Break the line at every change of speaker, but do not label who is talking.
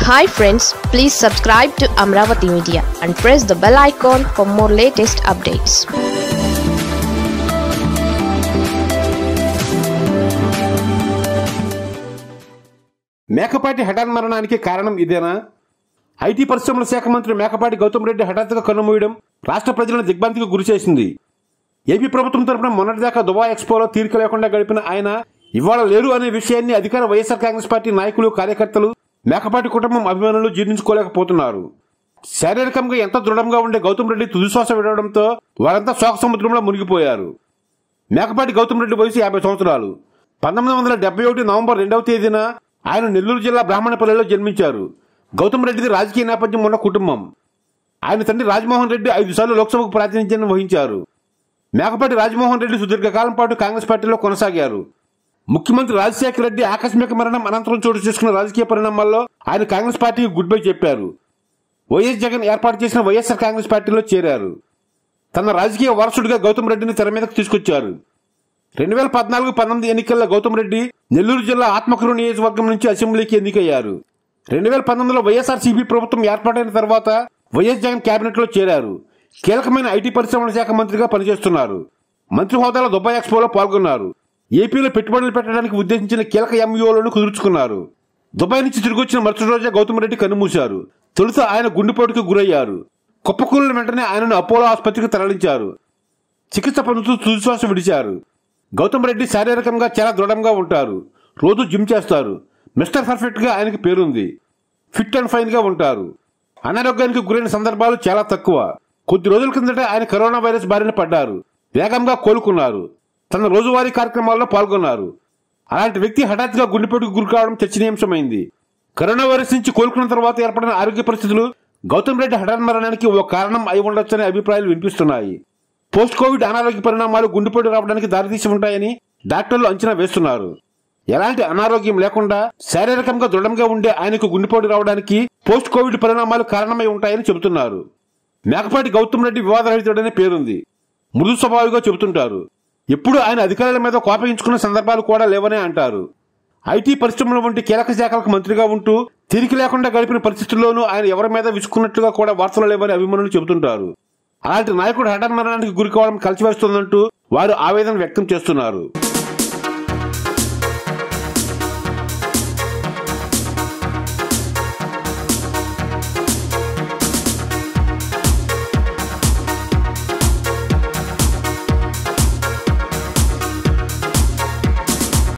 hi friends please subscribe to Amaravati media and press the bell icon for more latest updates
Mekapati హఠాన్ మరణానికి కారణం ఇదేనా IT పరిశ్రమల శాఖ మంత్రి మేకపాటి గౌతమ్ రెడ్డి హఠాత్తుగా కన్నుమూయడం రాష్ట్ర ప్రజలను దిగ్భ్రాంతికి గురిచేసింది ఏపీ ప్రభుత్వం తరపున మొన్నటిదాకా దుబాయ్ ఎక్స్పోలో తీరిక లేకుండా గడిపిన ఆయన ఇవాళ లేరు అనే విషయాన్ని అధికార వైఎస్ఆర్ కాంగ్రెస్ పార్టీ నాయకులు కార్యకర్తలు మేకపాటి కుటుంబం అభిమానులు జీర్ణించుకోలేకపోతున్నారు శారీరకంగా ఎంత దృఢంగా ఉండే గౌతమ్ రెడ్డి తుదిశ్వాస విడవడంతో వారంతా శోక సముద్రంలో మునిగిపోయారు మేకపాటి గౌతమ్ రెడ్డి వయసు యాభై సంవత్సరాలు పంతొమ్మిది వందల డెబ్బై ఒకటి నవంబర్ రెండవ తేదీన ఆయన నెల్లూరు జిల్లా బ్రాహ్మణపల్లిలో జన్మించారు గౌతమ్ రెడ్డిది రాజకీయ నేపథ్యం ఉన్న కుటుంబం ఆయన తండ్రి రాజమోహన్ రెడ్డి ఐదు సార్లు లోక్సభకు ప్రాతినిధ్యం వహించారు మేకపాటి రాజమోహన్ రెడ్డి సుదీర్ఘకాలం పాటు కాంగ్రెస్ పార్టీలో కొనసాగారు ముఖ్యమంత్రి రాజశేఖర రెడ్డి ఆకస్మిక మరణం అనంతరం చోటు చేసుకున్న రాజకీయ పరిణామాల్లో ఆయన కాంగ్రెస్ పార్టీకి గుడ్ బై చెప్పారు వైఎస్ జగన్ ఏర్పాటు చేసిన వైఎస్ఆర్ కాంగ్రెస్ పార్టీలో చేరారు తన రాజకీయ వారసుడిగా గౌతమ్ రెడ్డిని తెర మీదకు తీసుకొచ్చారు రెండు వేల పద్నాలుగు పంతొమ్మిది ఎన్నికల్లో గౌతమ్ రెడ్డి నెల్లూరు జిల్లా ఆత్మకూరు నియోజకవర్గం నుంచి అసెంబ్లీకి ఎన్నికయ్యారు రెండు వేల పంతొమ్మిదిలో వైఎస్ఆర్సీపీ ప్రభుత్వం ఏర్పాటైన తర్వాత వైఎస్ జగన్ కేబినెట్ లో చేరారు కీలకమైన ఐటీ పరిశ్రమల శాఖ మంత్రిగా పనిచేస్తున్నారు మంత్రి హోదాలో దుబాయ్ ఎక్స్పోలో పాల్గొన్నారు ఏపీలో పెట్టుబడులు పెట్టడానికి ఉద్దేశించిన కీలక ఎంఈఓలను కుదుర్చుకున్నారు దుబాయ్ నుంచి తిరిగి వచ్చిన మరుసటి రోజే గౌతమ్ రెడ్డి కన్నుమూశారు తొలుత ఆయన గుండెపోటుకు గురయ్యారు కుప్పకూలిన వెంటనే ఆయనను అపోలో ఆసుపత్రికి తరలించారు చికిత్స పొందుతూ తుదిశ్వాస విడిచారు గౌతమ్ రెడ్డి శారీరకంగా చాలా దృఢంగా ఉంటారు రోజు జిమ్ చేస్తారు మిస్టర్ పర్ఫెక్ట్ గా ఆయనకి పేరుంది ఫిట్ అండ్ ఫైన్ గా ఉంటారు అనారోగ్యానికి గురైన సందర్భాలు చాలా తక్కువ కొద్ది రోజుల కిందట ఆయన కరోనా వైరస్ బారిన పడ్డారు వేగంగా కోలుకున్నారు తన రోజువారీ కార్యక్రమాల్లో పాల్గొన్నారు అలాంటి వ్యక్తి హఠాత్తుగా గుండెపోటుకు గురి కావడం చర్చనీయాంశమైంది కరోనా వైరస్ నుంచి కోలుకున్న తర్వాత ఏర్పడిన ఆరోగ్య పరిస్థితులు గౌతమ్ రెడ్డి హఠాన్ మరణానికి ఓ కారణం అయి ఉండొచ్చనే అభిప్రాయాలు వినిపిస్తున్నాయి పోస్ట్ కోవిడ్ అనారోగ్య పరిణామాలు గుండెపోటు రావడానికి దారితీసి ఉంటాయని డాక్టర్లు అంచనా వేస్తున్నారు ఎలాంటి అనారోగ్యం లేకుండా శారీరకంగా దృఢంగా ఉండే ఆయనకు గుండెపోటు రావడానికి పోస్ట్ కోవిడ్ పరిణామాలు కారణమై ఉంటాయని చెబుతున్నారు మేకపాటి గౌతమ్ రెడ్డి వివాదరహితుడనే పేరుంది మృదు స్వభావిగా చెబుతుంటారు ఎప్పుడు ఆయన అధికారుల మీద కోపగించుకున్న సందర్భాలు కూడా లేవనే అంటారు ఐటీ పరిశ్రమల వంటి కీలక శాఖలకు మంత్రిగా ఉంటూ తిరిగి లేకుండా గడిపిన పరిస్థితుల్లోనూ ఆయన ఎవరి మీద విసుకున్నట్లుగా కూడా వార్తలు లేవని అభిమానులు చెబుతుంటారు అలాంటి నాయకుడు హఠాన్ మరణానికి గురి కావడం కలిసివేస్తుందంటూ వారు ఆవేదన వ్యక్తం చేస్తున్నారు